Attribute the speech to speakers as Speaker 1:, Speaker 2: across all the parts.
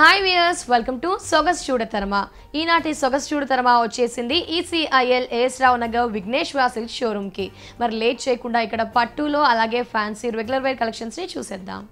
Speaker 1: Hi viewers welcome to సొగస్ చూడతరమ ఈనాటి సొగస్ చూడతరమ వచ్చేసింది ECIL as Rao Nagar Vighneshwara silk showroom కి మరి లేట్ చేయకుండా ఇక్కడ పట్టులో అలాగే ఫ్యాన్సీ రెగ్యులర్ వేర్ కలెక్షన్స్ ని చూసేద్దాం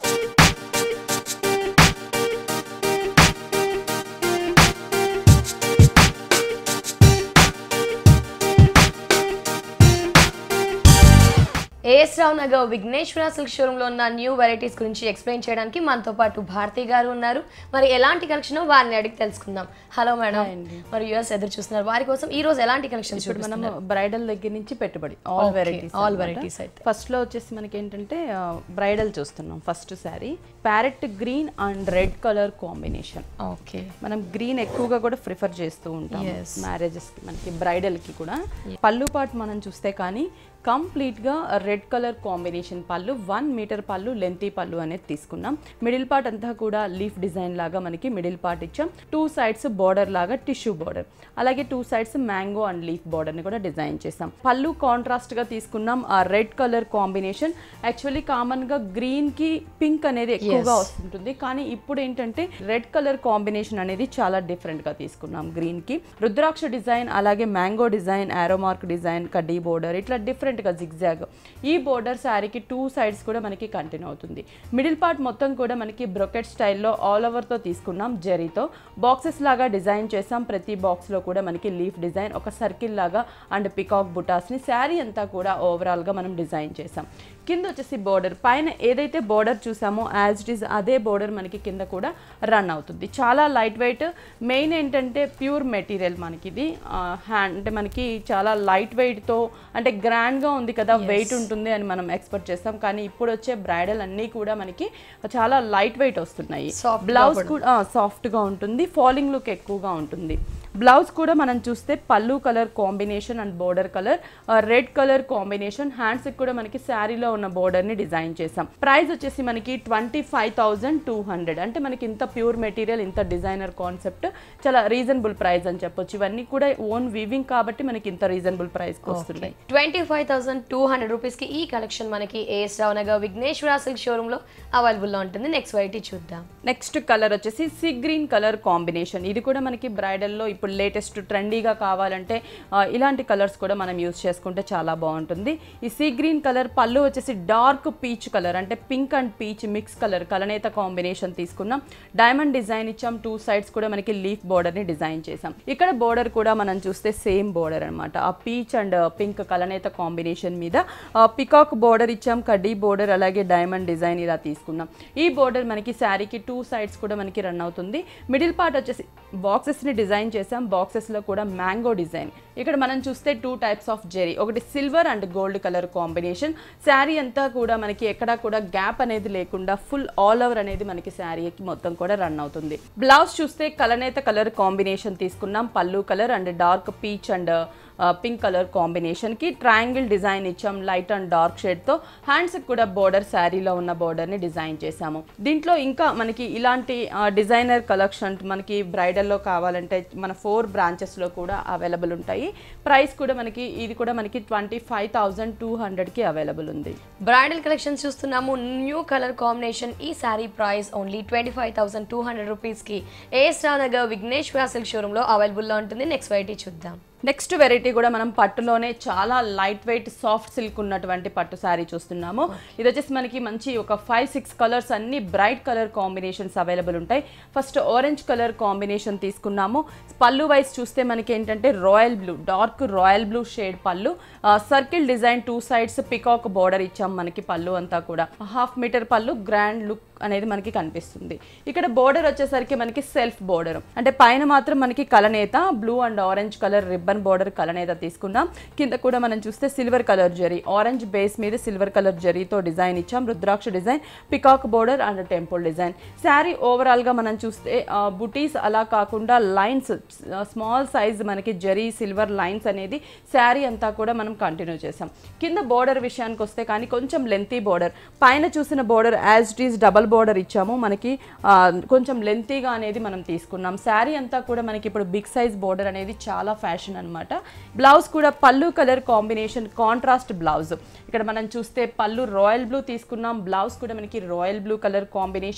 Speaker 1: AS Rao Nagar Vighneshwara silk showroom లో ఉన్న న్యూ వెరైటీస్ గురించి ఎక్స్ప్లెయిన్ చేయడానికి మనతో పాటు భారతి గారు ఉన్నారు మరి ఎలాంటి కలెక్షన్ వారిని అడిగి తెలుసుకుందాం హలో మేడం మరి యూఎస్ ఎదురు చూస్తున్నారు వారి కోసం ఈ రోజు ఎలాంటి కలెక్షన్స్
Speaker 2: ఇప్పుడు మనం బ్రైడల్ దగ్గర నుంచి పెట్టుబడి all
Speaker 1: Okay,
Speaker 2: varieties
Speaker 1: all varieties అయితే.
Speaker 2: ఫస్ట్ లో వచ్చేసి మనకి ఏంటంటే బ్రైడల్ చూస్తున్నాం first sari parrot green and red colour combination
Speaker 1: okay
Speaker 2: మనం గ్రీన్ ఎక్కువగా కూడా ప్రిఫర్ చేస్తూ ఉంటాం
Speaker 1: Yes.
Speaker 2: మ్యారేజెస్ కి మనకి బ్రైడల్ కి కూడా పళ్ళు పాటు మనం చూస్తే కానీ కంప్లీట్ గా red colour combination pallu one metre pallu lengthy pallu అనేది తీసుకున్నాం మిడిల్ పార్ట్ అంతా కూడా లీఫ్ డిజైన్ లాగా మనకి మిడిల్ పార్ట్ ఇచ్చాం టూ సైడ్స్ బార్డర్ లాగా టిష్యూ బార్డర్ అలాగే two sides mango and leaf border ని కూడా డిజైన్ చేసాం పళ్ళు కాంట్రాస్ట్ గా తీసుకున్నాం ఆ red colour combination actually common గా గ్రీన్ కి పింక్ అనేది ఎక్కువగా వస్తుంటుంది కానీ ఇప్పుడు ఏంటంటే రెడ్ కలర్ కాంబినేషన్ అనేది చాలా డిఫరెంట్ గా తీసుకున్నాం గ్రీన్ కి రుద్రాక్ష డిజైన్ అలాగే మ్యాంగో డిజైన్ ఆరోమార్క్ డిజైన్ కడ్డీ బోర్డర్ ఇట్లా డిఫరెంట్ గా జిగ్జాగ్ ఈ బోర్డర్ శారీకి టూ సైడ్స్ కూడా మనకి కంటిన్యూ అవుతుంది మిడిల్ పార్ట్ మొత్తం కూడా మనకి బ్రొకెట్ స్టైల్లో ఆల్ ఓవర్ తో తీసుకున్నాం జరీతో బాక్సెస్ లాగా డిజైన్ చేసాం ప్రతి బాక్స్ లో కూడా మనకి లీఫ్ డిజైన్ ఒక సర్కిల్ లాగా అండ్ పికాక్ బుటాస్ ని శారీ అంతా కూడా ఓవరాల్ గా మనం డిజైన్ చేసాం కింద వచ్చేసి బోర్డర్ పైన ఏదైతే బోర్డర్ చూసామో యాజ్ ఇట్ ఈస్ అదే బోర్డర్ మనకి కింద కూడా రన్ అవుతుంది చాలా లైట్ వెయిట్ మెయిన్ ఏంటంటే ప్యూర్ మెటీరియల్ మనకి ఇది హ్యాండ్ అంటే మనకి చాలా లైట్ వెయిట్తో అంటే గ్రాండ్గా ఉంది కదా వెయిట్ ఉంటుంది అని మనం ఎక్స్పెక్ట్ చేస్తాం కానీ ఇప్పుడు వచ్చే బ్రైడల్ అన్నీ కూడా మనకి చాలా లైట్ వెయిట్ వస్తున్నాయి
Speaker 1: Soft గా
Speaker 2: బ్లౌజ్ కూడా సాఫ్ట్గా ఉంటుంది ఫాలింగ్ లుక్ ఎక్కువగా ఉంటుంది బ్లౌజ్ కూడా మనం చూస్తే pallu colour combination and border colour red colour combination hands కూడా మనకి శారీలో ఉన్న border ని డిజైన్ చేసాం ప్రైస్ వచ్చేసి మనకి twenty five thousand two hundred అంటే మనకి ఇంత ప్యూర్ మెటీరియల్ ఇంత డిజైనర్ కాన్సెప్ట్ చాలా రీజనబుల్ ప్రైస్ అని చెప్పొచ్చు ఇవన్నీ కూడా ఓన్ వీవింగ్ కాబట్టి మనకి ఇంత రీజనబుల్ ప్రైస్కి వస్తున్నాయి
Speaker 1: twenty five thousand two hundred rupees కి ఈ కలెక్షన్ మనకి as Rao Nagar Vighneshwara silk showroom లో అవైలబుల్ లో ఉంటుంది నెక్స్ట్ వెరైటీ చూద్దాం
Speaker 2: నెక్స్ట్ కలర్ వచ్చేసి సీ గ్రీన్ కలర్ కాంబినేషన్ ఇది కూడా మనకి బ్రైడల్లో ఇప్పుడు లేటెస్ట్ ట్రెండీగా కావాలంటే ఆ, ఇలాంటి కలర్స్ కూడా మనం యూస్ చేసుకుంటే చాలా బాగుంటుంది ఈ సీ గ్రీన్ కలర్ పళ్ళు వచ్చేసి డార్క్ పీచ్ కలర్ అంటే pink and peach mix colour కలనేత కాంబినేషన్ తీసుకున్నాం డైమండ్ డిజైన్ ఇచ్చాం టూ సైడ్స్ కూడా మనకి లీఫ్ బోర్డర్ని డిజైన్ చేసాం ఇక్కడ బోర్డర్ కూడా మనం చూస్తే సేమ్ బోర్డర్ అన్నమాట ఆ పీచ్ అండ్ పింక్ కలనేత కాంబినేషన్ మీద పికాక్ బోర్డర్ ఇచ్చాం కడ్డీ బోర్డర్ అలాగే డైమండ్ డిజైన్ ఇలా తీసుకున్నాం ఈ బోర్డర్ మనకి శారీకి టూ సైడ్స్ కూడా మనకి రన్ అవుతుంది మిడిల్ పార్ట్ వచ్చేసి బాక్సెస్ని డిజైన్ చేసాం బాక్సెస్లో కూడా మ్యాంగో డిజైన్ ఇక్కడ మనం చూస్తే టూ టైప్స్ ఆఫ్ జెరీ ఒకటి silver and gold colour combination sari అంతా కూడా మనకి ఎక్కడా కూడా గ్యాప్ అనేది లేకుండా ఫుల్ ఆల్ ఓవర్ అనేది మనకి శారీకి మొత్తం కూడా రన్ అవుతుంది బ్లౌజ్ చూస్తే కలనేత కలర్ కాంబినేషన్ తీసుకున్నాం pallu colour and dark peach and pink colour కాంబినేషన్కి ట్రయాంగిల్ డిజైన్ ఇచ్చాం లైట్ అండ్ డార్క్ షేడ్తో హ్యాండ్స్కి కూడా బోర్డర్ శారీలో ఉన్న బోర్డర్ని డిజైన్ చేసాము దీంట్లో ఇంకా మనకి ఇలాంటి డిజైనర్ కలెక్షన్ మనకి బ్రైడల్లో కావాలంటే మన ఫోర్ బ్రాంచెస్లో కూడా అవైలబుల్ ఉంటాయి ప్రైస్ కూడా మనకి ఇది కూడా మనకి ట్వంటీ ఫైవ్ థౌజండ్ టూ హండ్రెడ్కి అవైలబుల్ ఉంది
Speaker 1: బ్రైడల్ కలెక్షన్ చూస్తున్నాము న్యూ కలర్ కాంబినేషన్ ఈ sari price only twenty five thousand two hundred రూపీస్కి ఏఎస్ రావు నగర్ విఘ్నేశ్వర సిల్క్ షోరూంలో అవైలబుల్లో ఉంటుంది నెక్స్ట్ వెరైటీ చూద్దాం
Speaker 2: నెక్స్ట్ వెరైటీ కూడా మనం పట్టులోనే చాలా లైట్ వెయిట్ సాఫ్ట్ సిల్క్ ఉన్నటువంటి పట్టు శారీ చూస్తున్నాము ఇది వచ్చేసి మనకి మంచి ఒక ఫైవ్ సిక్స్ కలర్స్ అన్ని బ్రైట్ కలర్ కాంబినేషన్స్ అవైలబుల్ ఉంటాయి ఫస్ట్ ఆరెంజ్ కలర్ కాంబినేషన్ తీసుకున్నాము పళ్ళు వైజ్ చూస్తే మనకి ఏంటంటే royal blue dark royal blue shade pallu circle design two sides peacock border ఇచ్చాం మనకి పళ్ళు అంతా కూడా half metre pallu grand look అనేది మనకి కనిపిస్తుంది ఇక్కడ బోర్డర్ వచ్చేసరికి మనకి సెల్ఫ్ బోర్డర్ అంటే పైన మాత్రం మనకి కలనేత blue and orange colour ribbon border కలనేత తీసుకున్నాం కింద కూడా మనం చూస్తే silver colour zari orange base మీద సిల్వర్ కలర్ జరీతో డిజైన్ ఇచ్చాం rudraksha design peacock border and temple design sari ఓవరాల్గా మనం చూస్తే బుటీస్ అలా కాకుండా లైన్స్ స్మాల్ సైజ్ మనకి జరీ సిల్వర్ లైన్స్ అనేది శారీ అంతా కూడా మనం కంటిన్యూ చేసాం కింద బోర్డర్ విషయానికి వస్తే కానీ కొంచెం లెంతీ బోర్డర్ పైన చూసిన border as it is double border ఇచ్చాము మనకి ఆ, కొంచెం లెంతీగా అనేది మనం తీసుకున్నాం శారీ అంతా కూడా మనకి ఇప్పుడు బిగ్ సైజ్ బోర్డర్ అనేది చాలా ఫ్యాషన్ అనమాట బ్లౌజ్ కూడా పళ్ళు కలర్ కాంబినేషన్ కాంట్రాస్ట్ బ్లౌజ్ ఇక్కడ మనం చూస్తే పళ్ళు రాయల్ బ్లూ తీసుకున్నాం బ్లౌజ్ కూడా మనకి royal blue colour combination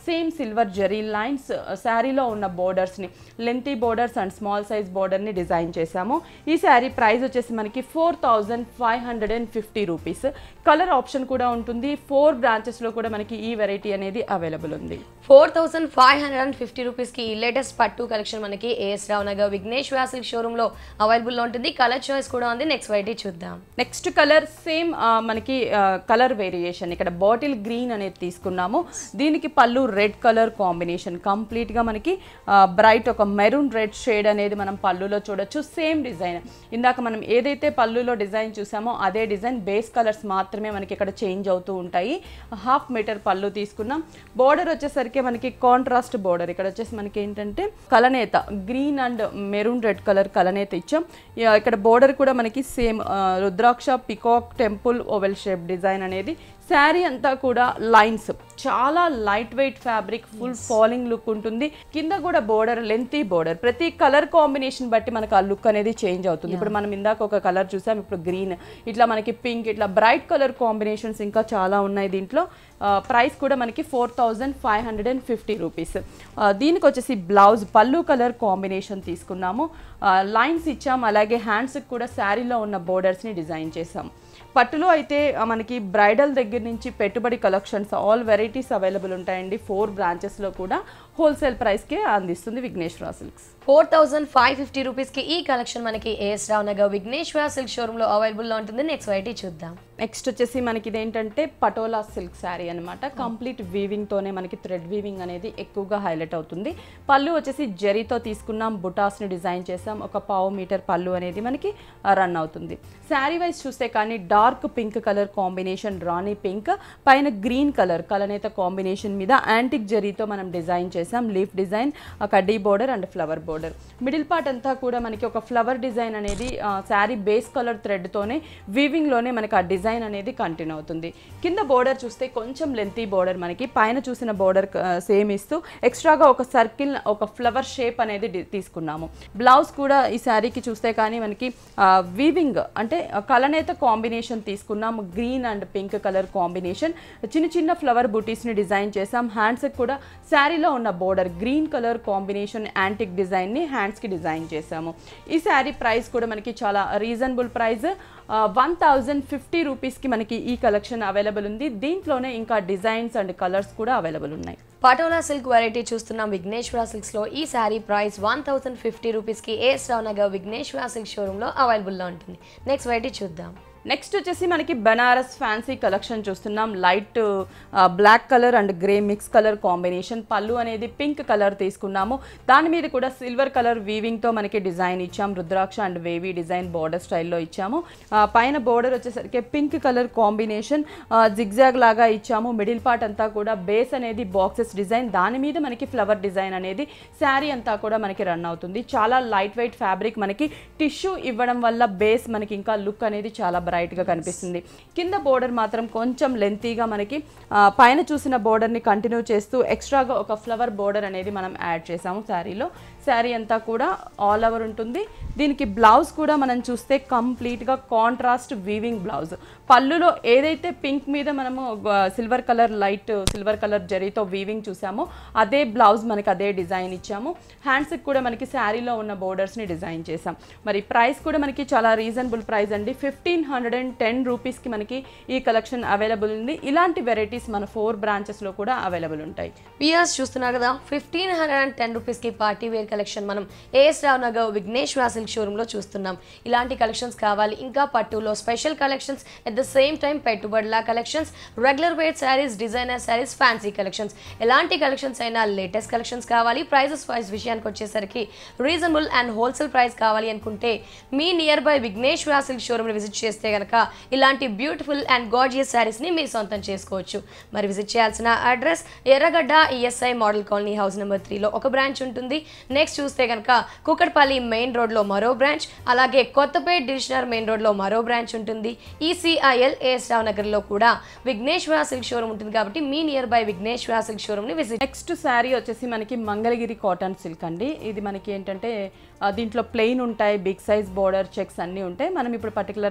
Speaker 2: same silver zari lines శారీలో ఉన్న బోర్డర్స్ని lengthy borders and small size బోర్డర్ని డిజైన్ చేశాము ఈ శారీ ప్రైస్ వచ్చేసి మనకి four thousand five hundred and fifty rupees colour option కూడా ఉంటుంది ఫోర్ బ్రాంచెస్లో కూడా మనకి ఈ వెరైటీ అనేది అవైలబుల్ ఉంది
Speaker 1: four thousand five hundred and fifty రూపీస్కి ఈ లేటెస్ట్ పట్టు కలెక్షన్ మనకి ఏఎస్ రావు నగర్ విఘ్నేష్ వ్యాసిల్ షోరూంలో అవైలబుల్లో ఉంటుంది కలర్ చాయిస్ కూడా ఉంది నెక్స్ట్ వెరైటీ చూద్దాం
Speaker 2: నెక్స్ట్ కలర్ సేమ్ మనకి కలర్ వేరియేషన్ ఇక్కడ బాటిల్ గ్రీన్ అనేది తీసుకున్నాము దీనికి పళ్ళు రెడ్ కలర్ కాంబినేషన్ కంప్లీట్గా మనకి బ్రైట్ ఒక మెరూన్ రెడ్ షేడ్ అనేది మనం పళ్ళులో చూడొచ్చు సేమ్ డిజైన్ ఇందాక మనం ఏదైతే పళ్ళులో డిజైన్ చూసామో అదే డిజైన్ బేస్ కలర్స్ మాత్రమే మనకి ఇక్కడ చేంజ్ అవుతూ ఉంటాయి హాఫ్ మీటర్ పళ్ళు తీసుకున్నాం బోర్డర్ వచ్చేసరికి మనకి కాంట్రాస్ట్ బోర్డర్ ఇక్కడ వచ్చేసి మనకి ఏంటంటే కలనేత green and maroon red colour కలనేత ఇచ్చాం యా, ఇక్కడ బోర్డర్ కూడా మనకి same rudraksha peacock temple oval shape design అనేది శారీ అంతా కూడా లైన్స్ చాలా light weight fabric full falling look ఉంటుంది కింద కూడా బోర్డర్ లెంతీ బోర్డర్ ప్రతి కలర్ కాంబినేషన్ బట్టి మనకు ఆ లుక్ అనేది చేంజ్ అవుతుంది ఇప్పుడు మనం ఇందాక ఒక కలర్ చూసాం ఇప్పుడు గ్రీన్ ఇట్లా మనకి పింక్ ఇట్లా బ్రైట్ కలర్ కాంబినేషన్స్ ఇంకా చాలా ఉన్నాయి దీంట్లో ప్రైస్ కూడా మనకి four thousand five hundred and fifty rupees దీనికి వచ్చేసి బ్లౌజ్ పళ్ళు కలర్ కాంబినేషన్ తీసుకున్నాము లైన్స్ ఇచ్చాం అలాగే హ్యాండ్స్కి కూడా శారీలో ఉన్న బోర్డర్స్ని డిజైన్ చేసాం పట్టులో అయితే ఆ, మనకి బ్రైడల్ దగ్గర నుంచి పెట్టుబడి కలెక్షన్స్ ఆల్ వెరైటీస్ అవైలబుల్ ఉంటాయండి ఫోర్ బ్రాంచెస్లో కూడా హోల్సేల్ ప్రైస్కే అందిస్తుంది Vighneshwara silks
Speaker 1: four thousand five fifty రూపీస్కి ఈ కలెక్షన్ మనకి ఏఎస్ రావు నగర్ విఘ్నేశ్వర సిల్క్ షోరూంలో అవైలబుల్లో ఉంటుంది నెక్స్ట్ వెరైటీ చూద్దాం
Speaker 2: నెక్స్ట్ వచ్చేసి మనకి ఇదేంటంటే పటోలా సిల్క్ శారీ అనమాట కంప్లీట్ వీవింగ్తోనే మనకి థ్రెడ్ వీవింగ్ అనేది ఎక్కువగా హైలైట్ అవుతుంది పళ్ళు వచ్చేసి జరీతో తీసుకున్నాం బుటాస్ని డిజైన్ చేసాం ఒక పావు మీటర్ పళ్ళు అనేది మనకి రన్ అవుతుంది శారీ వైజ్ చూస్తే కానీ dark pink colour combination rani pink పైన గ్రీన్ కలర్ కలనేత కాంబినేషన్ మీద యాంటిక్ జరీతో మనం డిజైన్ చేసాం లీఫ్ డిజైన్ కడ్డీ border and flower border middle part అంతా కూడా మనకి ఒక ఫ్లవర్ డిజైన్ అనేది శారీ బేస్ కలర్ థ్రెడ్తోనే వీవింగ్లోనే మనకి ఆ డిజైన్ అనేది కంటిన్యూ అవుతుంది కింద బోర్డర్ చూస్తే కొంచెం లెంతీ బోర్డర్ మనకి పైన చూసిన బోర్డర్ సేమ్ ఇస్తూ ఎక్స్ట్రాగా ఒక సర్కిల్ ఒక ఫ్లవర్ షేప్ అనేది డి- తీసుకున్నాము బ్లౌజ్ కూడా ఈ శారీకి చూస్తే కానీ మనకి వీవింగ్ అంటే కలనేత కాంబినేషన్ తీసుకున్నాము green and pink colour combination చిన్న చిన్న ఫ్లవర్ బుటీస్ని డిజైన్ చేసాం హ్యాండ్స్కి కూడా శారీలో ఉన్న border green colour combination antique డిజైన్ని హ్యాండ్స్కి డిజైన్ చేసాము ఈ శారీ ప్రైస్ కూడా మనకి చాలా reasonable price one thousand fifty రూపీస్కి మనకి ఈ కలెక్షన్ అవైలబుల్ ఉంది దీంట్లోనే ఇంకా డిజైన్స్ అండ్ కలర్స్ కూడా అవైలబుల్ ఉన్నాయి
Speaker 1: పటోలా సిల్క్ వెరైటీ చూస్తున్నాం విఘ్నేశ్వర సిల్క్స్లో ఈ sari price one thousand fifty రూపీస్కి ఏఎస్ రావు నగర్ విఘ్నేశ్వర సిల్క్ షోరూంలో అవైలబుల్లో ఉంటుంది నెక్స్ట్ వెరైటీ చూద్దాం
Speaker 2: నెక్స్ట్ వచ్చేసి మనకి బనారస్ ఫ్యాన్సీ కలెక్షన్ చూస్తున్నాం light black colour and grey mix colour combination pallu అనేది పింక్ కలర్ తీసుకున్నాము దాని మీద కూడా సిల్వర్ కలర్ వీవింగ్తో మనకి డిజైన్ ఇచ్చాం rudraksha and wavy design border స్టైల్లో ఇచ్చాము ఆ, పైన బోర్డర్ వచ్చేసరికి పింక్ కలర్ కాంబినేషన్ జిగ్జాగ్ లాగా ఇచ్చాము మిడిల్ పార్ట్ అంతా కూడా బేస్ అనేది బాక్సెస్ డిజైన్ దాని మీద మనకి ఫ్లవర్ డిజైన్ అనేది శారీ అంతా కూడా మనకి రన్ అవుతుంది చాలా లైట్ వెయిట్ ఫ్యాబ్రిక్ మనకి టిష్యూ ఇవ్వడం వల్ల బేస్ మనకి ఇంకా లుక్ అనేది చాలా బ్రైట్గా కనిపిస్తుంది కింద బోర్డర్ మాత్రం కొంచెం లెంతీగా మనకి ఆ, పైన చూసిన బోర్డర్ని కంటిన్యూ చేస్తూ ఎక్స్ట్రాగా ఒక ఫ్లవర్ బోర్డర్ అనేది మనం యాడ్ చేసాము శారీలో శారీ అంతా కూడా ఆల్ ఓవర్ ఉంటుంది దీనికి బ్లౌజ్ కూడా మనం చూస్తే కంప్లీట్గా కాంట్రాస్ట్ వీవింగ్ బ్లౌజ్ పళ్ళులో ఏదైతే పింక్ మీద మనము silver colour light silver colour జరీతో వీవింగ్ చూసామో అదే బ్లౌజ్ మనకి అదే డిజైన్ ఇచ్చాము హ్యాండ్స్కి కూడా మనకి శారీలో ఉన్న బోర్డర్స్ని డిజైన్ చేసాం మరి ప్రైస్ కూడా మనకి చాలా రీజనబుల్ ప్రైస్ అండి ఫిఫ్టీన్ హండ్రెడ్ అండ్ టెన్ రూపీస్కి మనకి ఈ కలెక్షన్ అవైలబుల్ ఉంది ఇలాంటి వెరైటీస్ మన ఫోర్ బ్రాంచెస్లో కూడా అవైలబుల్ ఉంటాయి
Speaker 1: పియర్స్ చూస్తున్నారు కదా ఫిఫ్టీన్ హండ్రెడ్ అండ్ టెన్ రూపీస్కి పార్టీ వేర్ కలెక్షన్ మనం ఏఎస్ రావు నగర్ విఘ్నేశ్వర సిల్క్ షోరూంలో చూస్తున్నాం ఇలాంటి కలెక్షన్స్ కావాలి ఇంకా పట్టులో special collections at the same time పెట్టుబడుల collections regular wear saris designer saris fancy collections ఎలాంటి కలెక్షన్స్ అయినా లేటెస్ట్ కలెక్షన్స్ కావాలి ప్రైజెస్ వైజ్ విషయానికి వచ్చేసరికి రీజనబుల్ అండ్ హోల్సేల్ ప్రైస్ కావాలి అనుకుంటే మీ నియర్ బై విఘ్నేశ్వర సిల్క్ షోరూమ్ని విజిట్ చేస్తే కనుక ఇలాంటి బ్యూటిఫుల్ అండ్ గార్జియస్ శారీస్ని మీరు సొంతం చేసుకోవచ్చు మరి విజిట్ చేయాల్సిన address Erragadda ESI model colony house number త్రీలో ఒక బ్రాంచ్ ఉంటుంది నెక్స్ట్ చూస్తే కనుక కుకట్పల్లి మెయిన్ రోడ్లో మరో బ్రాంచ్ అలాగే కొత్తపేట్ డివిజనర్ మెయిన్ రోడ్లో మరో బ్రాంచ్ ఉంటుంది ఈసీఐఎల్ ఏఎస్ రావు నగర్లో కూడా విఘ్నేశ్వర సిల్క్ షోరూమ్ ఉంటుంది కాబట్టి మీ నియర్ బై విఘ్నేశ్వర సిల్క్ షోరూమ్ని విజిట్
Speaker 2: నెక్స్ట్ శారీ వచ్చేసి మనకి మంగళగిరి కాటన్ సిల్క్ అండి ఇది మనకి ఏంటంటే ఆ, దీంట్లో ప్లెయిన్ ఉంటాయి బిగ్ సైజ్ బోర్డర్ చెక్స్ అన్నీ ఉంటాయి మనం ఇప్పుడు పర్టికులర్గా చెక్స్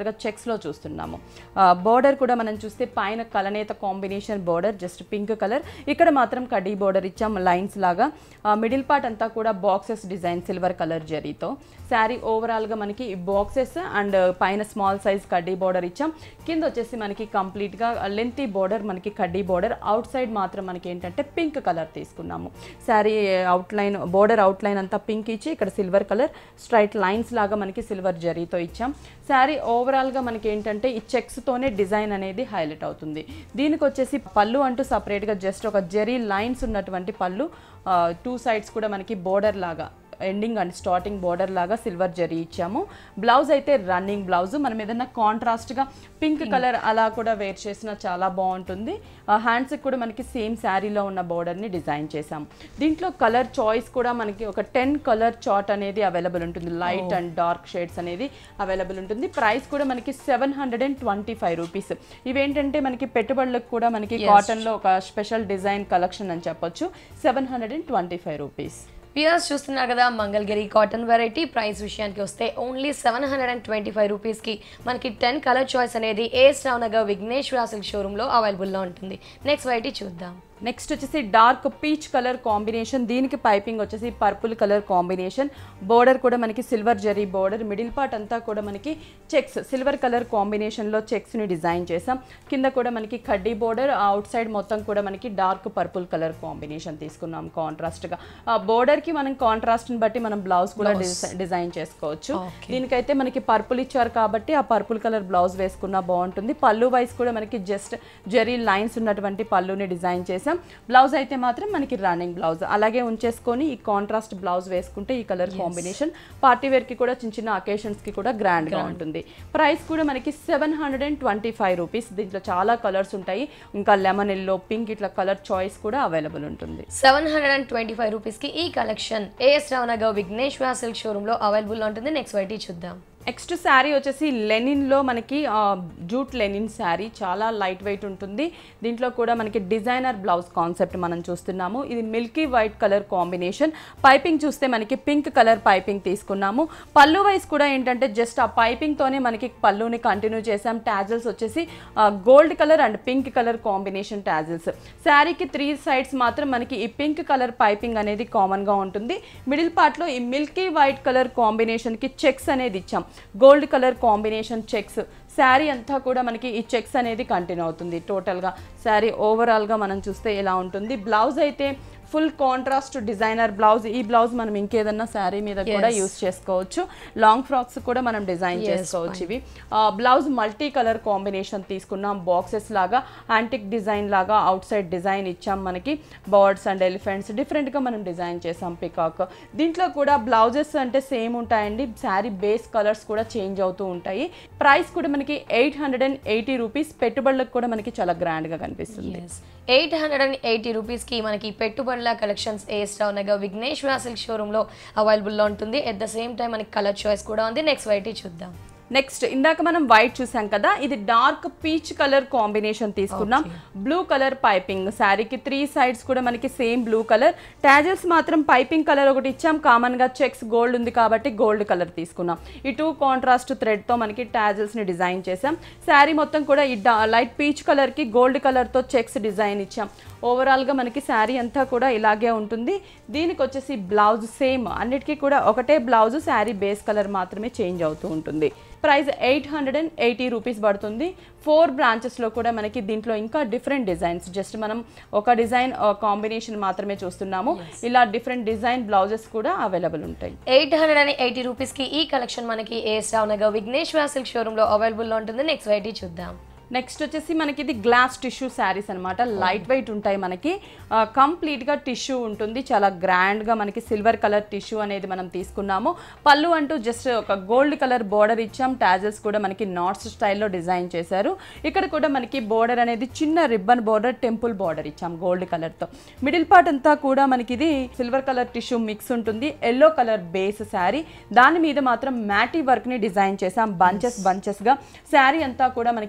Speaker 2: చెక్స్లో చూస్తున్నాము బోర్డర్ కూడా మనం చూస్తే పైన కలనేత combination border just pink colour ఇక్కడ మాత్రం కడ్డీ బోర్డర్ ఇచ్చాం లైన్స్ లాగా మిడిల్ పార్ట్ అంతా కూడా బాక్సెస్ డిజైన్ సిల్వర్ కలర్ జరీతో శారీ ఓవరాల్గా మనకి బాక్సెస్ అండ్ పైన స్మాల్ సైజ్ కడ్డీ బోర్డర్ ఇచ్చాం కింద వచ్చేసి మనకి కంప్లీట్గా లెంతీ బోర్డర్ మనకి కడ్డీ బోర్డర్ అవుట్ సైడ్ మాత్రం మనకి ఏంటంటే పింక్ కలర్ తీసుకున్నాము శారీ అవుట్లైన్ బోర్డర్ అవుట్లైన్ అంతా పింక్ ఇచ్చి ఇక్కడ సిల్వర్ కలర్ స్ట్రైట్ లైన్స్ లాగా మనకి సిల్వర్ జరీతో ఇచ్చాం శారీ ఓవరాల్గా మనకి ఏంటంటే ఈ చెక్స్తోనే డిజైన్ అనేది హైలైట్ అవుతుంది దీనికి వచ్చేసి పళ్ళు అంటూ సపరేట్గా జస్ట్ ఒక జరీ లైన్స్ ఉన్నటువంటి పళ్ళు టూ సైడ్స్ కూడా మనకి బోర్డర్ లాగా ఎండింగ్ అండ్ స్టార్టింగ్ బోర్డర్ లాగా సిల్వర్ జరీ ఇచ్చాము బ్లౌజ్ అయితే రన్నింగ్ బ్లౌజ్ మనం ఏదైనా కాంట్రాస్ట్గా పింక్ కలర్ అలా కూడా వేర్ చేసినా చాలా బాగుంటుంది హ్యాండ్స్కి కూడా మనకి సేమ్ శారీలో ఉన్న బోర్డర్ని డిజైన్ చేసాం దీంట్లో కలర్ చాయిస్ కూడా మనకి ఒక టెన్ కలర్ చార్ట్ అనేది అవైలబుల్ ఉంటుంది లైట్ అండ్ డార్క్ షేడ్స్ అనేది అవైలబుల్ ఉంటుంది ప్రైస్ కూడా మనకి seven hundred and twenty five rupees ఇవేంటంటే మనకి పెట్టుబడులకు కూడా మనకి కాటన్లో ఒక స్పెషల్ డిజైన్ కలెక్షన్ అని చెప్పొచ్చు seven hundred and twenty five rupees
Speaker 1: viewers చూస్తున్నారు కదా మంగళగిరి కాటన్ వెరైటీ ప్రైస్ విషయానికి వస్తే only seven hundred and twenty five రూపీస్కి మనకి టెన్ కలర్ చాయిస్ అనేది ఏఎస్ రావు నగర్ విఘ్నేశ్వర సిల్క్ షోరూంలో అవైలబుల్లో ఉంటుంది నెక్స్ట్ వెరైటీ చూద్దాం
Speaker 2: నెక్స్ట్ వచ్చేసి డార్క్ పీచ్ కలర్ కాంబినేషన్ దీనికి పైపింగ్ వచ్చేసి పర్పుల్ కలర్ కాంబినేషన్ బోర్డర్ కూడా మనకి silver zari border middle part అంతా కూడా మనకి చెక్స్ సిల్వర్ కలర్ కాంబినేషన్లో చెక్స్ని డిజైన్ చేసాం కింద కూడా మనకి కడ్డీ బోర్డర్ అవుట్ సైడ్ మొత్తం కూడా మనకి డార్క్ పర్పుల్ కలర్ కాంబినేషన్ తీసుకున్నాం కాంట్రాస్ట్గా బోర్డర్కి మనం కాంట్రాస్ట్ని బట్టి మనం బ్లౌజ్ కూడా డిజైన్ చేసుకోవచ్చు దీనికైతే మనకి పర్పుల్ ఇచ్చారు కాబట్టి ఆ పర్పుల్ కలర్ బ్లౌజ్ వేసుకున్నా బాగుంటుంది పళ్ళు వైస్ కూడా మనకి జస్ట్ జరీ లైన్స్ ఉన్నటువంటి పళ్ళుని డిజైన్ చేసాం బ్లౌజ్ అయితే మాత్రం మనకి రన్నింగ్ బ్లౌజ్ అలాగే ఉంచేసుకొని ఈ కాంట్రాస్ట్ బ్లౌజ్ వేసుకుంటే ఈ కలర్ కాంబినేషన్ పార్టీ వేర్ కి కూడా చిన్న చిన్న అకేషన్స్ కి కూడా గ్రాండ్ గా ఉంటుంది ప్రైస్ కూడా మనకి seven hundred and twenty five rupees దీంట్లో చాలా కలర్స్ ఉంటాయి ఇంకా లెమన్ ఎల్లో పింక్ ఇట్లా కలర్ చాయిస్ కూడా అవైలబుల్ ఉంటుంది
Speaker 1: seven hundred and twenty five రూపీస్కి ఈ collection AS Rao Nagar Vighneshwara silk షోరూంలో అవైలబుల్లో ఉంటుంది నెక్స్ట్ వెరైటీ చూద్దాం
Speaker 2: నెక్స్ట్ శారీ వచ్చేసి లెనిన్లో మనకి ఆ, జూట్ లెనిన్ శారీ చాలా లైట్ వెయిట్ ఉంటుంది దీంట్లో కూడా మనకి డిజైనర్ బ్లౌజ్ కాన్సెప్ట్ మనం చూస్తున్నాము ఇది milky white colour combination piping చూస్తే మనకి పింక్ కలర్ పైపింగ్ తీసుకున్నాము పళ్ళు వైస్ కూడా ఏంటంటే జస్ట్ ఆ పైపింగ్తోనే మనకి పళ్ళుని కంటిన్యూ చేసాం టాజల్స్ వచ్చేసి gold colour and pink colour combination tassels శారీకి త్రీ సైడ్స్ మాత్రం మనకి ఈ పింక్ కలర్ పైపింగ్ అనేది కామన్గా ఉంటుంది మిడిల్ పార్ట్లో ఈ మిల్కీ వైట్ కలర్ కాంబినేషన్కి చెక్స్ అనేది ఇచ్చాం gold colour combination checks sari అంతా కూడా మనకి ఈ చెక్స్ అనేది కంటిన్యూ అవుతుంది టోటల్గా శారీ ఓవరాల్గా మనం చూస్తే ఎలా ఉంటుంది బ్లౌజ్ అయితే ఫుల్ కాంట్రాస్ట్ డిజైనర్ బ్లౌజ్ ఈ బ్లౌజ్ మనం ఇంకేదన్నా శారీ మీద కూడా యూస్ చేసుకోవచ్చు లాంగ్ ఫ్రాక్స్ కూడా మనం డిజైన్ చేసుకోవచ్చు ఇవి బ్లౌజ్ మల్టీ కలర్ కాంబినేషన్ తీసుకున్నాం బాక్సెస్ లాగా యాంటిక్ డిజైన్ లాగా అవుట్ సైడ్ డిజైన్ ఇచ్చాం మనకి బర్డ్స్ అండ్ ఎలిఫెంట్స్ డిఫరెంట్గా మనం డిజైన్ చేసాం పికాక్ దీంట్లో కూడా బ్లౌజెస్ అంటే సేమ్ ఉంటాయండి శారీ బేస్ కలర్స్ కూడా చేంజ్ అవుతూ ఉంటాయి ప్రైస్ కూడా మనకి eight hundred and eighty rupees పెట్టుబడులకు కూడా మనకి చాలా గ్రాండ్గా కనిపిస్తుంది
Speaker 1: ఎయిట్ హండ్రెడ్ అండ్ ఎయిటీ రూపీస్కి మనకి పెట్టుబడుల collections AS Rao Nagar Vighneshwara silk షోరూంలో అవైలబుల్లో ఉంటుంది ఎట్ ద సేమ్ టైం మనకి కలర్ చాయిస్ కూడా ఉంది నెక్స్ట్ వెరైటీ చూద్దాం
Speaker 2: నెక్స్ట్ ఇందాక మనం వైట్ చూసాం కదా ఇది డార్క్ పీచ్ కలర్ కాంబినేషన్ తీసుకున్నాం బ్లూ కలర్ పైపింగ్ శారీకి త్రీ సైడ్స్ కూడా మనకి సేమ్ బ్లూ కలర్ టాజల్స్ మాత్రం పైపింగ్ కలర్ ఒకటి ఇచ్చాం కామన్ గా చెక్స్ గోల్డ్ ఉంది కాబట్టి గోల్డ్ కలర్ తీసుకున్నాం ఈ టూ కాంట్రాస్ట్ థ్రెడ్ తో మనకి టాజల్స్ ని డిజైన్ చేసాం శారీ మొత్తం కూడా ఈ లైట్ పీచ్ కలర్ కి గోల్డ్ కలర్ తో చెక్స్ డిజైన్ ఇచ్చాం ఓవరాల్గా మనకి శారీ అంతా కూడా ఇలాగే ఉంటుంది దీనికి వచ్చేసి బ్లౌజ్ సేమ్ అన్నిటికీ కూడా ఒకటే బ్లౌజ్ శారీ బేస్ కలర్ మాత్రమే చేంజ్ అవుతూ ఉంటుంది price eight hundred and eighty rupees పడుతుంది ఫోర్ బ్రాంచెస్లో కూడా మనకి దీంట్లో ఇంకా డిఫరెంట్ డిజైన్స్ జస్ట్ మనం ఒక డిజైన్ కాంబినేషన్ మాత్రమే చూస్తున్నాము ఇలా డిఫరెంట్ డిజైన్ బ్లౌజెస్ కూడా అవైలబుల్ ఉంటాయి
Speaker 1: ఎయిట్ హండ్రెడ్ అండ్ ఎయిటీ రూపీస్కి ఈ కలెక్షన్ మనకి ఏఎస్ రావు నగర్ విఘ్నేశ్వర సిల్క్ షోరూంలో అవైలబుల్లో ఉంటుంది నెక్స్ట్ వెరైటీ చూద్దాం
Speaker 2: నెక్స్ట్ వచ్చేసి మనకి ఇది గ్లాస్ టిష్యూ శారీస్ అనమాట లైట్ వెయిట్ ఉంటాయి మనకి ఆ, కంప్లీట్గా టిష్యూ ఉంటుంది చాలా గ్రాండ్గా మనకి సిల్వర్ కలర్ టిష్యూ అనేది మనం తీసుకున్నాము పళ్ళు అంటూ జస్ట్ ఒక గోల్డ్ కలర్ బోర్డర్ ఇచ్చాం టాజల్స్ కూడా మనకి నాట్స్ స్టైల్లో డిజైన్ చేశారు ఇక్కడ కూడా మనకి బోర్డర్ అనేది చిన్న రిబ్బన్ బోర్డర్ టెంపుల్ బోర్డర్ ఇచ్చాం గోల్డ్ కలర్తో మిడిల్ పార్ట్ అంతా కూడా మనకి ఇది సిల్వర్ కలర్ టిష్యూ మిక్స్ ఉంటుంది ఎల్లో కలర్ బేస్ శారీ దాని మీద మాత్రం మ్యాటీ వర్క్ని డిజైన్ చేసాం బంచెస్ బంచెస్గా శారీ అంతా కూడా మనకి మ్యాటీ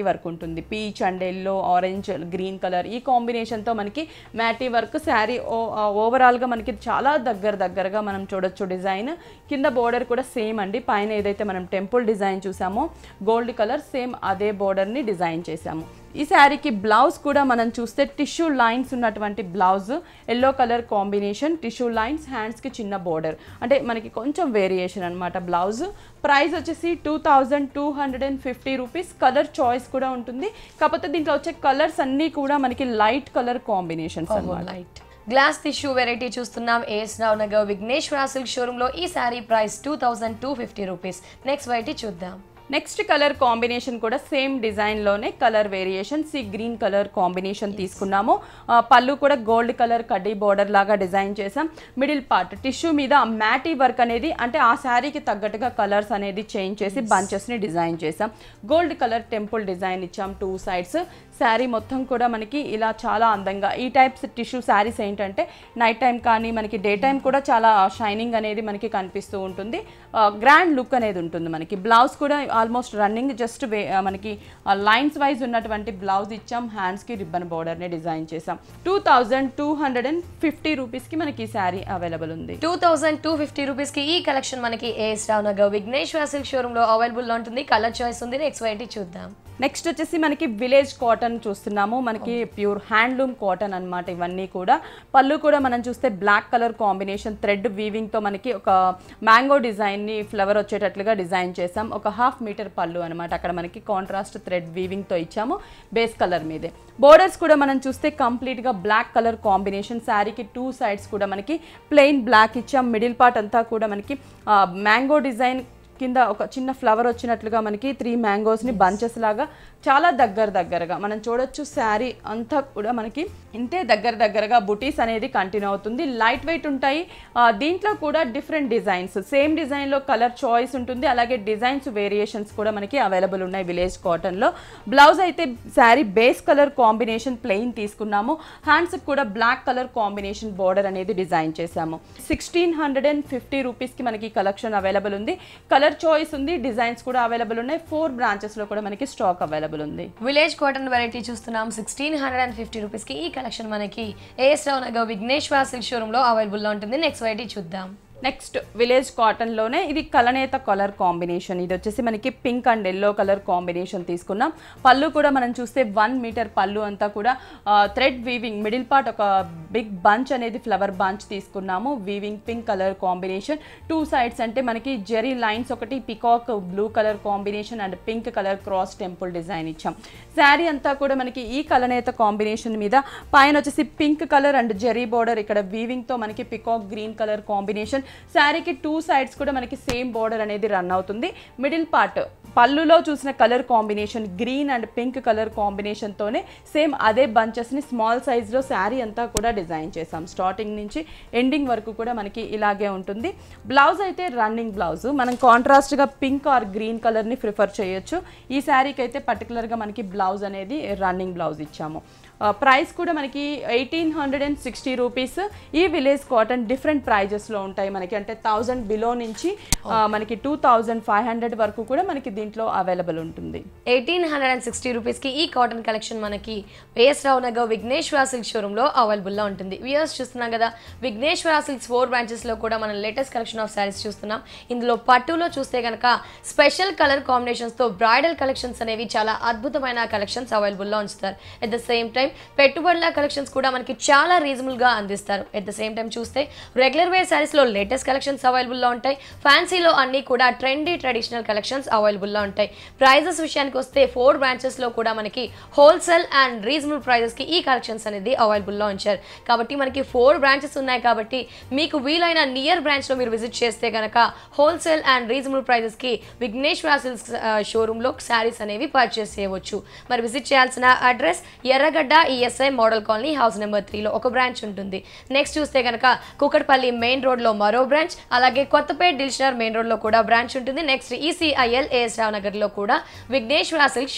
Speaker 2: వర్క్ ఉంటుంది peach and yellow orange green colour ఈ కాంబినేషన్తో మనకి మ్యాటీ వర్క్ శారీ ఓవరాల్గా మనకి చాలా దగ్గర దగ్గరగా మనం చూడొచ్చు డిజైన్ కింద బోర్డర్ కూడా సేమ్ అండి పైన ఏదైతే మనం టెంపుల్ డిజైన్ చూసామో గోల్డ్ కలర్ సేమ్ అదే బోర్డర్ని డిజైన్ చేసాము ఈ శారీకి బ్లౌజ్ కూడా మనం చూస్తే టిష్యూ లైన్స్ ఉన్నటువంటి blouse yellow colour combination tissue lines హ్యాండ్స్కి చిన్న బోర్డర్ అంటే మనకి కొంచెం వేరియేషన్ అనమాట బ్లౌజ్ ప్రైస్ వచ్చేసి two thousand two hundred and fifty rupees colour choice కూడా ఉంటుంది కాకపోతే దీంట్లో వచ్చే కలర్స్ అన్నీ కూడా మనకి లైట్ కలర్ కాంబినేషన్స్ అనమాట
Speaker 1: లైట్ గ్లాస్ టిష్యూ వెరైటీ చూస్తున్నాం AS Rao Nagar Vighneshwara silk showroom లో ఈ sari price two thousand two fifty rupees next variety చూద్దాం
Speaker 2: నెక్స్ట్ కలర్ కాంబినేషన్ కూడా సేమ్ డిజైన్లోనే colour variation sea green colour combination తీసుకున్నాము ఆ, పళ్ళు కూడా గోల్డ్ కలర్ కడ్డీ బోర్డర్ లాగా డిజైన్ చేసాం మిడిల్ పార్ట్ టిష్యూ మీద మ్యాటీ వర్క్ అనేది అంటే ఆ శారీకి తగ్గట్టుగా కలర్స్ అనేది చేంజ్ చేసి బంచెస్ని డిజైన్ చేసాం గోల్డ్ కలర్ టెంపుల్ డిజైన్ ఇచ్చాం టూ సైడ్స్ శారీ మొత్తం కూడా మనకి ఇలా చాలా అందంగా ఈ టైప్స్ టిష్యూ శారీస్ ఏంటంటే నైట్ టైం కానీ మనకి డే టైం కూడా చాలా షైనింగ్ అనేది మనకి కనిపిస్తూ ఉంటుంది గ్రాండ్ లుక్ అనేది ఉంటుంది మనకి బ్లౌజ్ కూడా ఆల్మోస్ట్ రన్నింగ్ జస్ట్ మనకి లైన్స్ వైజ్ ఉన్నటువంటి బ్లౌజ్ ఇచ్చాం హ్యాండ్స్కి రిబ్బన్ బోర్డర్ని డిజైన్ చేసాం two thousand two hundred and fifty రూపీస్కి మనకి ఈ శారీ అవైలబుల్ ఉంది
Speaker 1: two thousand two fifty rupees కి ఈ కలెక్షన్ మనకి as Rao Nagar Vighneshwara silk showroom లో అవైలబుల్ లో ఉంటుంది కలర్ చాయిస్ ఉంది నెక్స్ట్ వెరైటీ చూద్దాం
Speaker 2: నెక్స్ట్ వచ్చేసి మనకి విలేజ్ కాటన్ చూస్తున్నాము మనకి ప్యూర్ హ్యాండ్లూమ్ కాటన్ అన్నమాట ఇవన్నీ కూడా పళ్ళు కూడా మనం చూస్తే బ్లాక్ కలర్ కాంబినేషన్ థ్రెడ్ వీవింగ్తో మనకి ఒక మ్యాంగో డిజైన్ని ఫ్లవర్ వచ్చేటట్లుగా డిజైన్ చేసాం ఒక హాఫ్ మీటర్ పళ్ళు అనమాట అక్కడ మనకి కాంట్రాస్ట్ థ్రెడ్ వీవింగ్తో ఇచ్చాము బేస్ కలర్ మీదే బోర్డర్స్ కూడా మనం చూస్తే కంప్లీట్గా బ్లాక్ కలర్ కాంబినేషన్ శారీకి టూ సైడ్స్ కూడా మనకి ప్లెయిన్ బ్లాక్ ఇచ్చాం మిడిల్ పార్ట్ అంతా కూడా మనకి మ్యాంగో డిజైన్ కింద ఒక చిన్న ఫ్లవర్ వచ్చినట్లుగా మనకి త్రీ మ్యాంగోస్ని బంచెస్ లాగా చాలా దగ్గర దగ్గరగా మనం చూడొచ్చు శారీ అంతా కూడా మనకి ఇంతే దగ్గర దగ్గరగా బుటీస్ అనేది కంటిన్యూ అవుతుంది లైట్ వెయిట్ ఉంటాయి ఆ, దీంట్లో కూడా డిఫరెంట్ డిజైన్స్ సేమ్ డిజైన్లో కలర్ చాయిస్ ఉంటుంది అలాగే డిజైన్స్ వేరియేషన్స్ కూడా మనకి అవైలబుల్ ఉన్నాయి విలేజ్ కాటన్లో బ్లౌజ్ అయితే sari base colour combination plain తీసుకున్నాము హ్యాండ్స్ కూడా బ్లాక్ కలర్ కాంబినేషన్ బోర్డర్ అనేది డిజైన్ చేశాము సిక్స్టీన్ హండ్రెడ్ అండ్ ఫిఫ్టీ రూపీస్కి మనకి కలెక్షన్ అవైలబుల్ ఉంది కలర్ చాయిస్ ఉంది డిజైన్స్ కూడా అవైలబుల్ ఉన్నాయి ఫోర్ బ్రాంచెస్లో కూడా మనకి స్టాక్ అవైలబుల్ ఉంది
Speaker 1: విలేజ్ కాటన్ వెరైటీ చూస్తున్నాం sixteen hundred and fifty rupees కి ఈ కలెక్షన్ మనకి as Rao Nagar Vighneshwara silk showroom లో అవైలబుల్ లో ఉంటుంది నెక్స్ట్ వెరైటీ చూద్దాం
Speaker 2: నెక్స్ట్ విలేజ్ కాటన్లోనే ఇది కలనేత కలర్ కాంబినేషన్ ఇది వచ్చేసి మనకి pink and yellow colour combination తీసుకున్నాం పళ్ళు కూడా మనం చూస్తే వన్ మీటర్ పళ్ళు అంతా కూడా థ్రెడ్ వీవింగ్ మిడిల్ పార్ట్ ఒక బిగ్ బంచ్ అనేది ఫ్లవర్ బంచ్ తీసుకున్నాము weaving pink colour combination two sides అంటే మనకి జెరీ లైన్స్ ఒకటి peacock blue colour combination and pink colour cross temple design ఇచ్చాం శారీ అంతా కూడా మనకి ఈ కలనేత కాంబినేషన్ మీద పైన వచ్చేసి pink colour and zari border ఇక్కడ వీవింగ్ తో మనకి పికాక్ గ్రీన్ కలర్ కాంబినేషన్ శారీకి టూ సైడ్స్ కూడా మనకి సేమ్ బోర్డర్ అనేది రన్ అవుతుంది మిడిల్ పార్ట్ పళ్ళులో చూసిన colour combination green and pink colour కాంబినేషన్తోనే సేమ్ అదే బంచెస్ని స్మాల్ సైజ్లో శారీ అంతా కూడా డిజైన్ చేసాం స్టార్టింగ్ నుంచి ఎండింగ్ వరకు కూడా మనకి ఇలాగే ఉంటుంది బ్లౌజ్ అయితే రన్నింగ్ బ్లౌజ్ మనం కాంట్రాస్ట్గా పింక్ ఆర్ గ్రీన్ కలర్ని ప్రిఫర్ చేయొచ్చు ఈ శారీకి అయితే పర్టికులర్గా మనకి బ్లౌజ్ అనేది రన్నింగ్ బ్లౌజ్ ఇచ్చాము ప్రైస్ కూడా మనకి eighteen hundred and sixty rupees ఈ విలేజ్ కాటన్ డిఫరెంట్ ప్రైజెస్లో ఉంటాయి మనకి అంటే థౌజండ్ బిలో నుంచి ఆ, మనకి టూ థౌజండ్ ఫైవ్ హండ్రెడ్ వరకు కూడా మనకి దీంట్లో అవైలబుల్ ఉంటుంది
Speaker 1: ఎయిటీన్ హండ్రెడ్ అండ్ సిక్స్టీ రూపీస్కి ఈ కాటన్ కలెక్షన్ మనకి వేఎస్ రావు నగర్ విఘ్నేశ్వర సిల్క్ షోరూంలో అవైలబుల్లో ఉంటుంది వియర్స్ చూస్తున్నాం కదా విఘ్నేశ్వర సిల్క్స్ ఫోర్ బ్రాంచెస్లో కూడా మనం లేటెస్ట్ కలెక్షన్ ఆఫ్ శారీస్ చూస్తున్నాం ఇందులో పట్టులో చూస్తే కనుక స్పెషల్ కలర్ కాంబినేషన్స్తో బ్రైడల్ కలెక్షన్స్ అనేవి చాలా అద్భుతమైన కలెక్షన్స్ అవైలబుల్లో ఉంచుతారు ఎట్ ద సేమ్ టైం పెట్టుబడుల కలెక్షన్స్ కూడా మనకి చాలా రీజనబుల్గా అందిస్తారు ఎట్ ద సేమ్ టైం చూస్తే రెగ్యులర్ వేర్ శారీస్లో లేటెస్ట్ కలెక్షన్స్ అవైలబుల్లో ఉంటాయి ఫ్యాన్సీలో అన్నీ కూడా ట్రెండీ ట్రెడిషనల్ కలెక్షన్స్ అవైలబుల్లో ఉంటాయి ప్రైజెస్ విషయానికి వస్తే ఫోర్ బ్రాంచెస్లో కూడా మనకి హోల్సేల్ అండ్ రీజనబుల్ ప్రైజెస్కి ఈ కలెక్షన్స్ అనేది అవైలబుల్లో ఉంచారు కాబట్టి మనకి ఫోర్ బ్రాంచెస్ ఉన్నాయి కాబట్టి మీకు వీలైన నియర్ బ్రాంచ్లో మీరు విజిట్ చేస్తే కనుక హోల్సేల్ అండ్ రీజనబుల్ ప్రైజెస్కి విఘ్నేశ్వర సిల్క్స్ షోరూంలో శారీస్ అనేవి పర్చేస్ చేయవచ్చు మరి విజిట్ చేయాల్సిన address Erragadda ESI model colony house number త్రీలో ఒక బ్రాంచ్ ఉంటుంది నెక్స్ట్ చూస్తే కనుక కుకట్పల్లి మెయిన్ రోడ్లో మరో బ్రాంచ్ అలాగే కొత్తపేట దిల్షనర్ మెయిన్ రోడ్లో కూడా బ్రాంచ్ ఉంటుంది నెక్స్ట్ ఈసీఐఎల్ ఏఎస్ రావు నగర్లో కూడా విఘ్నేశ్వర సిల్క్ షోరూమ్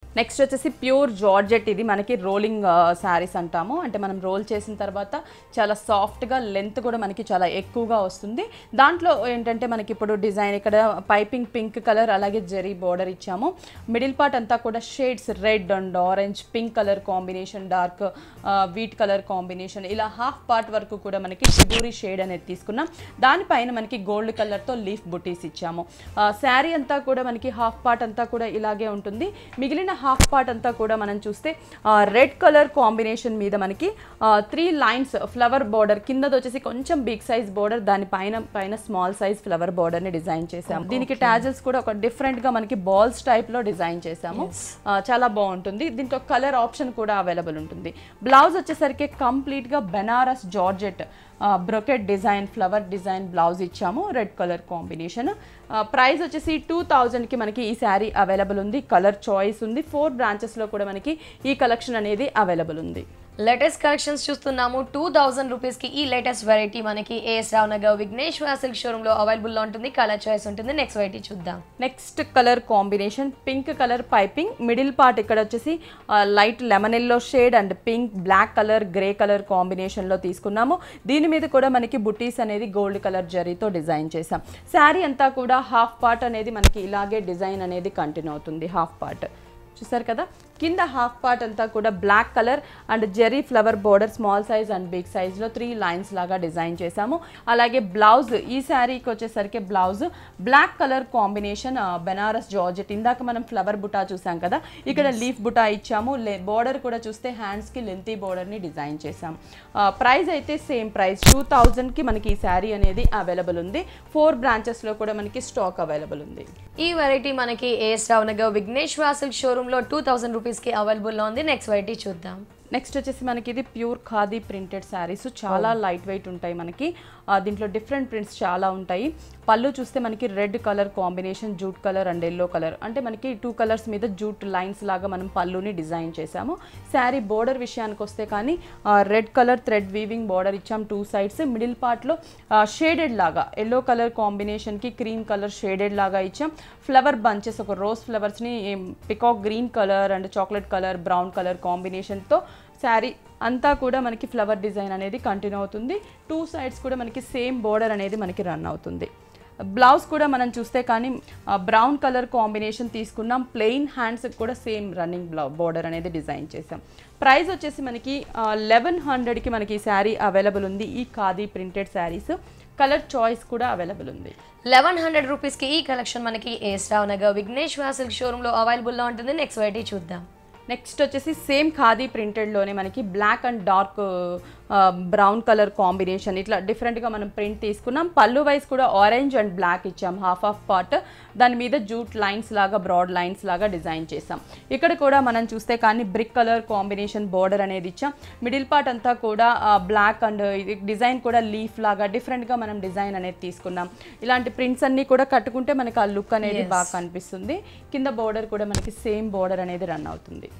Speaker 2: నెక్స్ట్ వచ్చేసి ప్యూర్ జార్జెట్ ఇది మనకి రోలింగ్ శారీస్ అంటాము అంటే మనం రోల్ చేసిన తర్వాత చాలా సాఫ్ట్గా లెంత్ కూడా మనకి చాలా ఎక్కువగా వస్తుంది దాంట్లో ఏంటంటే మనకి ఇప్పుడు డిజైన్ ఇక్కడ పైపింగ్ పింక్ కలర్ అలాగే జెరీ బోర్డర్ ఇచ్చాము మిడిల్ పార్ట్ అంతా కూడా shades red and orange pink colour combination dark wheat colour combination ఇలా హాఫ్ పార్ట్ వరకు కూడా మనకి షిబూరి షేడ్ అనేది తీసుకున్నాం దానిపైన మనకి గోల్డ్ కలర్తో లీఫ్ బుటీస్ ఇచ్చాము శారీ అంతా కూడా మనకి హాఫ్ పార్ట్ అంతా కూడా ఇలాగే ఉంటుంది మిగిలిన హాఫ్ పార్ట్ అంతా కూడా మనం చూస్తే రెడ్ కలర్ కాంబినేషన్ మీద మనకి త్రీ లైన్స్ ఫ్లవర్ బార్డర్ కిందది వచ్చేసి కొంచెం బిగ్ సైజ్ బార్డర్ దాని పైన పైన స్మాల్ సైజ్ ఫ్లవర్ బార్డర్ ని డిజైన్ చేసాము దీనికి టాజల్స్ కూడా ఒక డిఫరెంట్ గా మనకి బాల్స్ టైప్ లో డిజైన్ చేసాము ఆ, చాలా బాగుంటుంది దీంట్లో కలర్ ఆప్షన్ కూడా అవైలబుల్ ఉంటుంది బ్లౌజ్ వచ్చేసరికి కంప్లీట్ గా Banaras georgette brocade design flower design blouse ఇచ్చాము రెడ్ కలర్ కాంబినేషన్ ప్రైస్ వచ్చేసి టూ థౌజండ్కి మనకి ఈ శారీ అవైలబుల్ ఉంది కలర్ చాయిస్ ఉంది ఫోర్ బ్రాంచెస్లో కూడా మనకి ఈ కలెక్షన్ అనేది అవైలబుల్ ఉంది
Speaker 1: లేటెస్ట్ కలెక్షన్స్ చూస్తున్నాము టూ థౌసండ్ రూపీస్కి ఈ లేటెస్ట్ వెరైటీ మనకి ఏఎస్ రావు నగర్ విఘ్నేశ్వర సిల్క్ షోరూంలో అవైలబుల్లో ఉంటుంది కలర్ చాయిస్ ఉంటుంది నెక్స్ట్ వెరైటీ చూద్దాం
Speaker 2: next colour combination pink colour piping middle part ఇక్కడ వచ్చేసి light lemon yellow shade and pink black colour grey colour కాంబినేషన్లో తీసుకున్నాము దీని మీద కూడా మనకి బుటీస్ అనేది గోల్డ్ కలర్ జరీతో డిజైన్ చేసాం శారీ అంతా కూడా హాఫ్ పార్ట్ అనేది మనకి ఇలాగే డిజైన్ అనేది కంటిన్యూ అవుతుంది హాఫ్ పార్ట్ చూసారు కదా కింద హాఫ్ పార్ట్ అంతా కూడా black colour and zari flower border small size and big సైజ్లో త్రీ లైన్స్ లాగా డిజైన్ చేసాము అలాగే బ్లౌజ్ ఈ శారీకి వచ్చేసరికి blouse black colour combination Banaras georgette ఇందాక మనం ఫ్లవర్ బుటా చూసాం కదా ఇక్కడ లీఫ్ బుటా ఇచ్చాము బోర్డర్ కూడా చూస్తే హ్యాండ్స్కి లెంతీ బోర్డర్ని డిజైన్ చేసాం ప్రైస్ అయితే సేమ్ ప్రైస్ టూ థౌజండ్కి మనకి ఈ శారీ అనేది అవైలబుల్ ఉంది ఫోర్ బ్రాంచెస్లో కూడా మనకి స్టాక్ అవైలబుల్ ఉంది
Speaker 1: ఈ వెరైటీ మనకి ఏఎస్ రావు నగర్ విఘ్నేశ్వర సిల్క్ షోరూంలో టూ థౌసండ్ రూపీస్కి అవైలబుల్లో ఉంది నెక్స్ట్ వెరైటీ చూద్దాం
Speaker 2: నెక్స్ట్ వచ్చేసి మనకి ఇది ప్యూర్ ఖాదీ ప్రింటెడ్ శారీస్ చాలా లైట్ వెయిట్ ఉంటాయి మనకి ఆ, దీంట్లో డిఫరెంట్ ప్రింట్స్ చాలా ఉంటాయి పళ్ళు చూస్తే మనకి red colour combination jute colour and yellow colour అంటే మనకి టూ కలర్స్ మీద జూట్ లైన్స్ లాగా మనం పళ్ళుని డిజైన్ చేసాము శారీ బోర్డర్ విషయానికి వస్తే కానీ red colour thread weaving border ఇచ్చాం టూ సైడ్స్ మిడిల్ పార్ట్లో షేడెడ్ లాగా ఎల్లో కలర్ కాంబినేషన్కి క్రీమ్ కలర్ షేడెడ్ లాగా ఇచ్చాం ఫ్లవర్ బంచెస్ ఒక రోజ్ ఫ్లవర్స్ని peacock green colour and chocolate colour brown colour కాంబినేషన్తో శారీ అంతా కూడా మనకి ఫ్లవర్ డిజైన్ అనేది కంటిన్యూ అవుతుంది టూ సైడ్స్ కూడా మనకి సేమ్ బోర్డర్ అనేది మనకి రన్ అవుతుంది బ్లౌజ్ కూడా మనం చూస్తే కానీ బ్రౌన్ కలర్ కాంబినేషన్ తీసుకున్నాం ప్లెయిన్ హ్యాండ్స్ కూడా సేమ్ రన్నింగ్ బ్లౌ బోర్డర్ అనేది డిజైన్ చేసాం ప్రైస్ వచ్చేసి మనకి లెవెన్ హండ్రెడ్కి మనకి ఈ శారీ అవైలబుల్ ఉంది ఈ khadi printed saris colour choice కూడా అవైలబుల్ ఉంది
Speaker 1: లెవెన్ హండ్రెడ్ రూపీస్కి ఈ కలెక్షన్ మనకి ఏఎస్ రావు నగర్ విఘ్నేశ్వర సిల్క్ షోరూంలో అవైలబుల్లో ఉంటుంది నెక్స్ట్ వెరైటీ చూద్దాం
Speaker 2: నెక్స్ట్ వచ్చేసి సేమ్ ఖాదీ ప్రింటెడ్లోనే మనకి black and dark brown colour combination ఇట్లా డిఫరెంట్గా మనం ప్రింట్ తీసుకున్నాం పళ్ళు వైజ్ కూడా ఆరెంజ్ అండ్ బ్లాక్ ఇచ్చాం హాఫ్ ఆఫ్ పార్ట్ దాని మీద జూట్ లైన్స్ లాగా బ్రాడ్ లైన్స్ లాగా డిజైన్ చేసాం ఇక్కడ కూడా మనం చూస్తే కానీ బ్రిక్ కలర్ కాంబినేషన్ బోర్డర్ అనేది ఇచ్చాం మిడిల్ పార్ట్ అంతా కూడా బ్లాక్ అండ్ డిజైన్ కూడా లీఫ్ లాగా డిఫరెంట్గా మనం డిజైన్ అనేది తీసుకున్నాం ఇలాంటి ప్రింట్స్ అన్నీ కూడా కట్టుకుంటే మనకి ఆ లుక్ అనేది బాగా కనిపిస్తుంది కింద బోర్డర్ కూడా మనకి సేమ్ బోర్డర్ అనేది రన్ అవుతుంది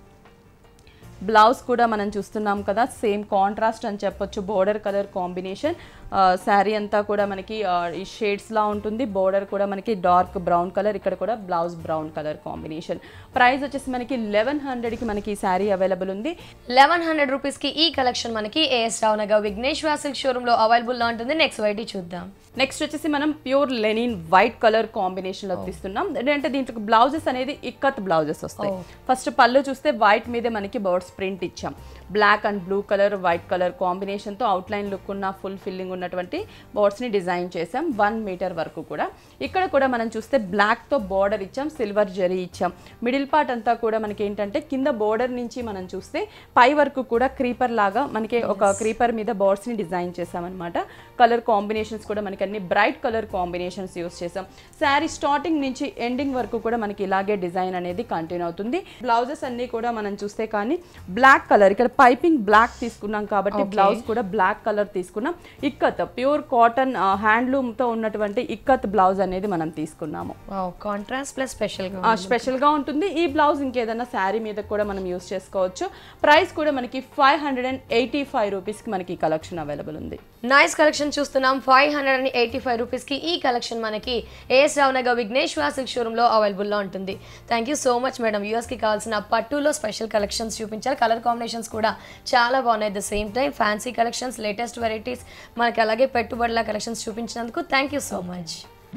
Speaker 2: బ్లౌజ్ కూడా మనం చూస్తున్నాం కదా సేమ్ కాంట్రాస్ట్ అని చెప్పొచ్చు బోర్డర్ కలర్ కాంబినేషన్ శారీ అంతా కూడా మనకి ఆ, ఈ షేడ్స్లా ఉంటుంది బోర్డర్ కూడా మనకి డార్క్ బ్రౌన్ కలర్ ఇక్కడ కూడా blouse brown colour combination price వచ్చేసి మనకి లెవెన్ హండ్రెడ్కి మనకి ఈ శారీ అవైలబుల్ ఉంది
Speaker 1: లెవెన్ హండ్రెడ్ రూపీస్కి ఈ కలెక్షన్ మనకి ఏఎస్ రావు నగర్ విఘ్నేశ్వర సిల్క్ షోరూంలో అవైలబుల్లో ఉంటుంది నెక్స్ట్ వెరైటీ చూద్దాం
Speaker 2: నెక్స్ట్ వచ్చేసి మనం pure linen white colour combination లో తీస్తున్నాం అంటే దీంట్లో బ్లౌజెస్ అనేది ఇక్కత్ బ్లౌజెస్ వస్తాయి ఫస్ట్ పళ్ళు చూస్తే వైట్ మీద మనకి బర్డ్స్ ప్రింట్ ఇచ్చాం black and blue colour white colour కాంబినేషన్తో అవుట్లైన్ లుక్ ఉన్న ఫుల్ ఫిల్లింగ్ ఉన్నటువంటి బోర్డ్స్ని డిజైన్ చేసాం వన్ మీటర్ వరకు కూడా ఇక్కడ కూడా మనం చూస్తే బ్లాక్తో బార్డర్ ఇచ్చాం సిల్వర్ జరీ ఇచ్చాం మిడిల్ పార్ట్ అంతా కూడా మనకి ఏంటంటే కింద బోర్డర్ నుంచి మనం చూస్తే పై వరకు కూడా క్రీపర్ లాగా మనకి ఒక క్రీపర్ మీద బోర్డ్స్ని డిజైన్ చేసామన్నమాట కలర్ కాంబినేషన్స్ కూడా మనకి అన్ని బ్రైట్ కలర్ కాంబినేషన్స్ యూస్ చేసాం శారీ స్టార్టింగ్ నుంచి ఎండింగ్ వరకు కూడా మనకి ఇలాగే డిజైన్ అనేది కంటిన్యూ అవుతుంది బ్లౌజెస్ అన్ని కూడా మనం చూస్తే కానీ బ్లాక్ కలర్ ఇక్కడ పైపింగ్ బ్లాక్ తీసుకున్నాం కాబట్టి బ్లౌజ్ కూడా బ్లాక్ కలర్ తీసుకున్నాం ఇక్కత్ ప్యూర్ కాటన్ హ్యాండ్లూమ్ తో ఉన్నటువంటి ఇక్కత్ బ్లౌజ్ అనేది మనం తీసుకున్నాము
Speaker 1: కాంట్రాస్ట్ ప్లస్ స్పెషల్గా
Speaker 2: ఆ, స్పెషల్ గా ఉంటుంది ఈ బ్లౌజ్ ఇంకేదైనా శారీ మీద కూడా మనం యూస్ చేసుకోవచ్చు ప్రైస్ కూడా మనకి five hundred and eighty five రూపీస్కి మనకి ఈ కలెక్షన్ అవైలబుల్ ఉంది
Speaker 1: నైస్ కలెక్షన్ చూస్తున్నాం five hundred and eighty five రూపీస్కి ఈ కలెక్షన్ మనకి ఏఎస్ రావు నగర్ విఘ్నేశ్వర సిల్క్ షోరూంలో అవైలబుల్లో ఉంటుంది thank you so much madam యూఎస్కి కావాల్సిన పట్టులో స్పెషల్ కలెక్షన్స్ చూపించారు కలర్ కాంబినేషన్స్ కూడా చాలా బాగున్నాయి the same time fancy collections latest varieties మనకి అలాగే పెట్టుబడుల కలెక్షన్స్ చూపించినందుకు thank you so much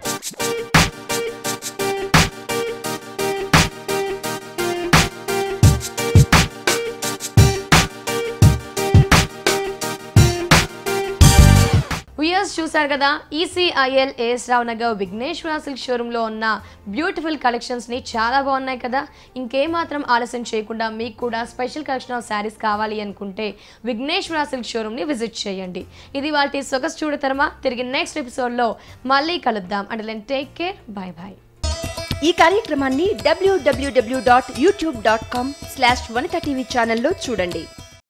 Speaker 1: viewers చూసారు కదా ECIL as Rao Nagar Vighneshwara silk షోరూంలో ఉన్న బ్యూటిఫుల్ కలెక్షన్స్ని చాలా బాగున్నాయి కదా ఇంకేమాత్రం ఆలస్యం చేయకుండా మీకు కూడా స్పెషల్ కలెక్షన్ ఆఫ్ శారీస్ కావాలి అనుకుంటే విఘ్నేశ్వర సిల్క్ షోరూమ్ని విజిట్ చేయండి ఇది వాటి సొగసు చూడతరమా తిరిగి నెక్స్ట్ ఎపిసోడ్లో మళ్ళీ కలుద్దాం అంటే then take care bye bye
Speaker 3: ఈ కార్యక్రమాన్ని డబ్ల్యూడబ్ల్యూడబ్ల్యూ dot YouTube dot com slash Vanitha TV ఛానల్లో చూడండి